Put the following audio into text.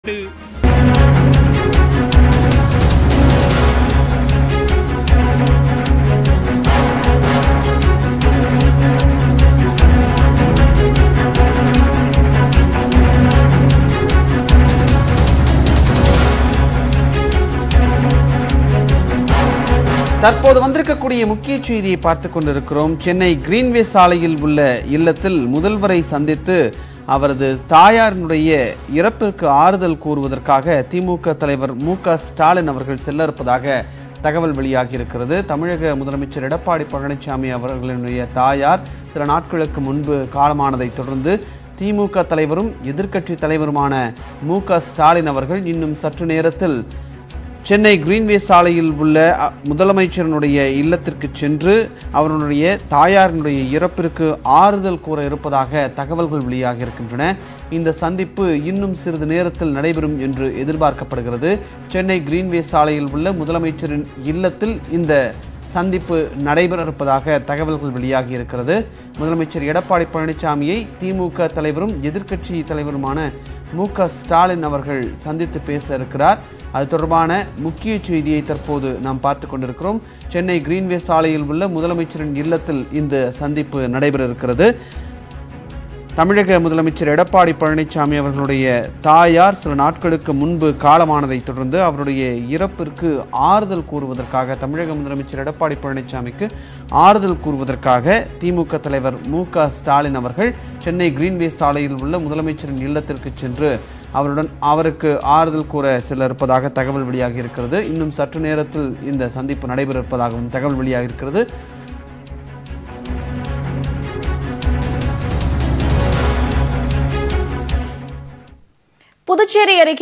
தற்போது வந்திருக்கக்கூடிய முக்கிய செய்தியை பார்த்து கொண்டிருக்கிறோம் சென்னை கிரீன்வே சாலையில் உள்ள இல்லத்தில் முதல்வரை சந்தித்து அவரது தாயாரினுடைய இறப்பிற்கு ஆறுதல் கூறுவதற்காக திமுக தலைவர் மு க ஸ்டாலின் அவர்கள் செல்ல இருப்பதாக தகவல் வெளியாகி இருக்கிறது தமிழக முதலமைச்சர் எடப்பாடி பழனிசாமி அவர்களினுடைய தாயார் சில நாட்களுக்கு முன்பு காலமானதைத் தொடர்ந்து திமுக தலைவரும் எதிர்க்கட்சி தலைவருமான மு க ஸ்டாலின் அவர்கள் இன்னும் சற்று நேரத்தில் சென்னை கிரீன்வே சாலையில் உள்ள அ, முதலமைச்சரினுடைய இல்லத்திற்கு சென்று அவருடைய தாயாரினுடைய இறப்பிற்கு ஆறுதல் கூற இருப்பதாக தகவல்கள் வெளியாக இருக்கின்றன இந்த சந்திப்பு இன்னும் சிறிது நேரத்தில் நடைபெறும் என்று எதிர்பார்க்கப்படுகிறது சென்னை கிரீன்வே சாலையில் உள்ள முதலமைச்சரின் இல்லத்தில் இந்த சந்திப்பு நடைபெற இருப்பதாக தகவல்கள் வெளியாகி இருக்கிறது முதலமைச்சர் எடப்பாடி பழனிசாமியை திமுக தலைவரும் எதிர்க்கட்சி தலைவருமான மு க ஸ்டாலின் அவர்கள் சந்தித்து பேச இருக்கிறார் அது தொடர்பான முக்கிய செய்தியை தற்போது நாம் பார்த்து கொண்டிருக்கிறோம் சென்னை கிரீன்வே சாலையில் உள்ள முதலமைச்சரின் இல்லத்தில் இந்த சந்திப்பு நடைபெற இருக்கிறது தமிழக முதலமைச்சர் எடப்பாடி பழனிசாமி அவர்களுடைய தாயார் சில நாட்களுக்கு முன்பு காலமானதைத் தொடர்ந்து அவருடைய இறப்பிற்கு ஆறுதல் கூறுவதற்காக தமிழக முதலமைச்சர் எடப்பாடி பழனிசாமிக்கு ஆறுதல் கூறுவதற்காக திமுக தலைவர் மு க ஸ்டாலின் அவர்கள் சென்னை கிரீன்வே சாலையில் உள்ள முதலமைச்சரின் இல்லத்திற்கு சென்று அவருடன் அவருக்கு ஆறுதல் கூற செல்ல இருப்பதாக தகவல் வெளியாகி இருக்கிறது இன்னும் சற்று நேரத்தில் இந்த சந்திப்பு நடைபெற இருப்பதாகவும் தகவல் வெளியாகி இருக்கிறது புதுச்சேரி அருகே